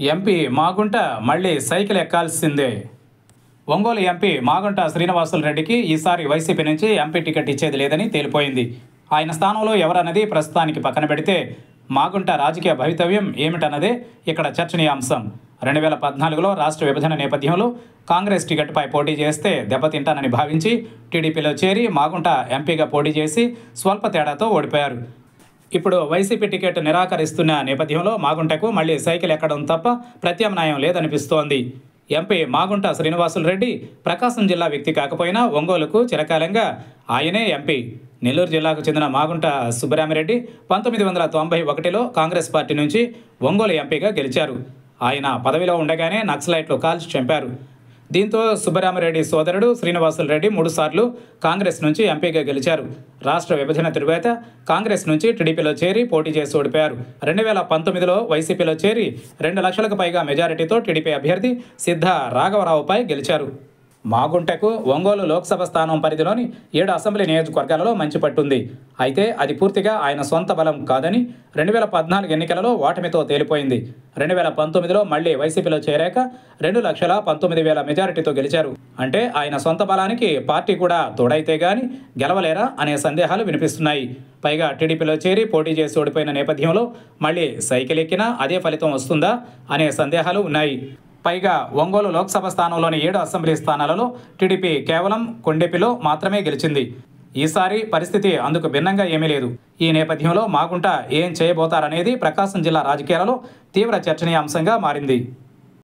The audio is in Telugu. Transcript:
ఎంపీ మాగుంట మళ్ళీ సైకిల్ ఎక్కాల్సిందే ఒంగోలు ఎంపీ మాగుంట శ్రీనివాసులు రెడ్డికి ఈసారి వైసీపీ నుంచి ఎంపీ టికెట్ ఇచ్చేది లేదని తేలిపోయింది ఆయన స్థానంలో ఎవరన్నది ప్రస్తుతానికి పక్కన పెడితే మాగుంట రాజకీయ భవితవ్యం ఏమిటన్నదే ఇక్కడ చర్చనీయాంశం రెండు వేల పద్నాలుగులో రాష్ట్ర విభజన నేపథ్యంలో కాంగ్రెస్ టికెట్పై పోటీ చేస్తే దెబ్బతింటానని భావించి టీడీపీలో చేరి మాగుంట ఎంపీగా పోటీ చేసి స్వల్ప తేడాతో ఓడిపోయారు ఇప్పుడు వైసీపీ టికెట్ నిరాకరిస్తున్న నేపథ్యంలో మాగుంటకు మళ్ళీ సైకిల్ ఎక్కడం తప్ప ప్రత్యామ్నాయం లేదనిపిస్తోంది ఎంపీ మాగుంట శ్రీనివాసులు రెడ్డి ప్రకాశం జిల్లా వ్యక్తి కాకపోయినా ఒంగోలుకు చిరకాలంగా ఆయనే ఎంపీ నెల్లూరు జిల్లాకు చెందిన మాగుంట సుబ్బరామిరెడ్డి పంతొమ్మిది వందల తొంభై ఒకటిలో కాంగ్రెస్ పార్టీ నుంచి ఒంగోలు ఎంపీగా గెలిచారు ఆయన పదవిలో ఉండగానే నక్సలైట్లు కాల్చి చంపారు దీంతో సుబ్బరామరెడ్డి సోదరుడు శ్రీనివాసులు రెడ్డి మూడుసార్లు కాంగ్రెస్ నుంచి ఎంపీగా గెలిచారు రాష్ట్ర విభజన తరువాత కాంగ్రెస్ నుంచి టీడీపీలో చేరి పోటీ చేసి ఓడిపోయారు రెండు వేల పంతొమ్మిదిలో వైసీపీలో చేరి రెండు లక్షలకు పైగా మెజారిటీతో టీడీపీ అభ్యర్థి సిద్ధ రాఘవరావుపై గెలిచారు మాగుంటకు ఒంగోలు లోక్సభ స్థానం పరిధిలోని ఏడు అసెంబ్లీ నియోజకవర్గాలలో మంచి పట్టుంది అయితే అది పూర్తిగా ఆయన సొంత బలం కాదని రెండు వేల పద్నాలుగు ఎన్నికలలో ఓటమితో తేలిపోయింది రెండు వేల పంతొమ్మిదిలో మళ్ళీ వైసీపీలో చేరాక రెండు లక్షల పంతొమ్మిది వేల మెజారిటీతో గెలిచారు అంటే ఆయన సొంత బలానికి పార్టీ కూడా తోడైతే గాని గెలవలేరా అనే సందేహాలు వినిపిస్తున్నాయి పైగా టీడీపీలో చేరి పోటీ చేసి ఓడిపోయిన నేపథ్యంలో మళ్ళీ సైకిల్ ఎక్కినా అదే ఫలితం వస్తుందా అనే సందేహాలు ఉన్నాయి పైగా ఒంగోలు లోక్సభ స్థానంలోని ఏడు అసెంబ్లీ స్థానాలలో టీడీపీ కేవలం కొండెపిలో మాత్రమే గెలిచింది ఈసారి పరిస్థితి అందుకు భిన్నంగా ఏమీ లేదు ఈ నేపథ్యంలో మాగుంట ఏం చేయబోతారనేది ప్రకాశం జిల్లా రాజకీయాలలో తీవ్ర చర్చనీయాంశంగా మారింది